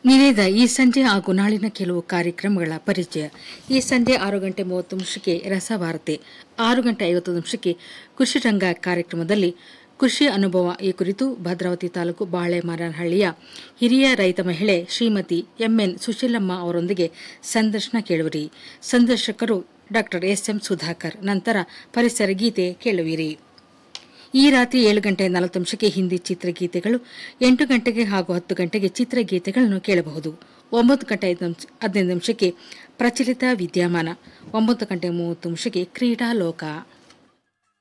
ನಿವೇದ ಈ ಸಂಜೆ ಹಾಗೂ ನಾಳಿನ ಕೆಲವು ಕಾರ್ಯಕ್ರಮಗಳ ಪರಿಚಯ ಈ ಸಂಜೆ ಆರು ಗಂಟೆ ಮೂವತ್ತು ನಿಮಿಷಕ್ಕೆ ರಸವಾರ್ತೆ ಆರು ಗಂಟೆ ಐವತ್ತು ನಿಮಿಷಕ್ಕೆ ಕೃಷಿ ರಂಗ ಕಾರ್ಯಕ್ರಮದಲ್ಲಿ ಕೃಷಿ ಅನುಭವ ಈ ಕುರಿತು ಭದ್ರಾವತಿ ತಾಲೂಕು ಬಾಳೆಮರಹಳ್ಳಿಯ ಹಿರಿಯ ರೈತ ಮಹಿಳೆ ಶ್ರೀಮತಿ ಎಂಎನ್ ಸುಶೀಲಮ್ಮ ಅವರೊಂದಿಗೆ ಸಂದರ್ಶನ ಕೇಳುವಿರಿ ಸಂದರ್ಶಕರು ಡಾಕ್ಟರ್ ಎಸ್ ಎಂ ಸುಧಾಕರ್ ನಂತರ ಪರಿಸರ ಗೀತೆ ಕೇಳುವಿರಿ ಈ ರಾತ್ರಿ ಏಳು ಗಂಟೆ ನಲವತ್ತು ನಿಮಿಷಕ್ಕೆ ಹಿಂದಿ ಚಿತ್ರಗೀತೆಗಳು ಎಂಟು ಗಂಟೆಗೆ ಹಾಗೂ ಹತ್ತು ಗಂಟೆಗೆ ಚಿತ್ರಗೀತೆಗಳನ್ನು ಕೇಳಬಹುದು ಒಂಬತ್ತು ಗಂಟೆ ಐದು ನಿಮಿಷ ಹದಿನೈದು ನಿಮಿಷಕ್ಕೆ ಪ್ರಚಲಿತ ವಿದ್ಯಮಾನ ಒಂಬತ್ತು ಗಂಟೆ ಮೂವತ್ತು ನಿಮಿಷಕ್ಕೆ ಕ್ರೀಡಾ ಲೋಕ